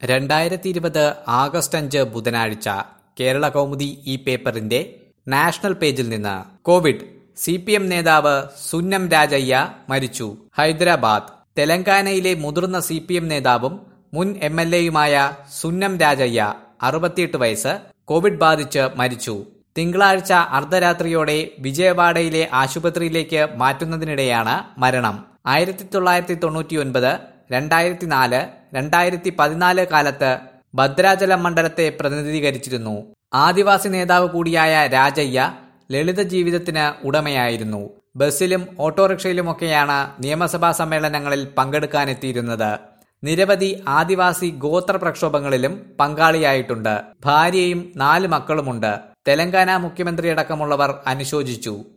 രണ്ടായിരത്തി ഇരുപത് ആഗസ്റ്റ് അഞ്ച് ബുധനാഴ്ച കേരള കൗമുദി ഈ പേപ്പറിന്റെ നാഷണൽ പേജിൽ നിന്ന് കോവിഡ് സി പി എം നേതാവ് സുന്നം രാജയ്യ മരിച്ചു ഹൈദരാബാദ് തെലങ്കാനയിലെ മുതിർന്ന സി പി എം നേതാവും മുൻ എം എൽ എയുമായ സുന്നം രാജയ്യ അറുപത്തിയെട്ട് വയസ്സ് കോവിഡ് ബാധിച്ച് മരിച്ചു തിങ്കളാഴ്ച അർദ്ധരാത്രിയോടെ വിജയവാഡയിലെ ആശുപത്രിയിലേക്ക് മാറ്റുന്നതിനിടെയാണ് മരണം ആയിരത്തി തൊള്ളായിരത്തി തൊണ്ണൂറ്റിയൊൻപത് രണ്ടായിരത്തി നാല് രണ്ടായിരത്തി പതിനാല് കാലത്ത് ഭദ്രാചലം മണ്ഡലത്തെ പ്രതിനിധീകരിച്ചിരുന്നു ആദിവാസി നേതാവ് കൂടിയായ രാജയ്യ ലളിത ജീവിതത്തിന് ഉടമയായിരുന്നു ബസ്സിലും ഓട്ടോറിക്ഷയിലുമൊക്കെയാണ് നിയമസഭാ സമ്മേളനങ്ങളിൽ പങ്കെടുക്കാനെത്തിയിരുന്നത് നിരവധി ആദിവാസി ഗോത്ര പ്രക്ഷോഭങ്ങളിലും പങ്കാളിയായിട്ടുണ്ട് ഭാര്യയും നാല് മക്കളുമുണ്ട് തെലങ്കാന മുഖ്യമന്ത്രിയടക്കമുള്ളവർ അനുശോചിച്ചു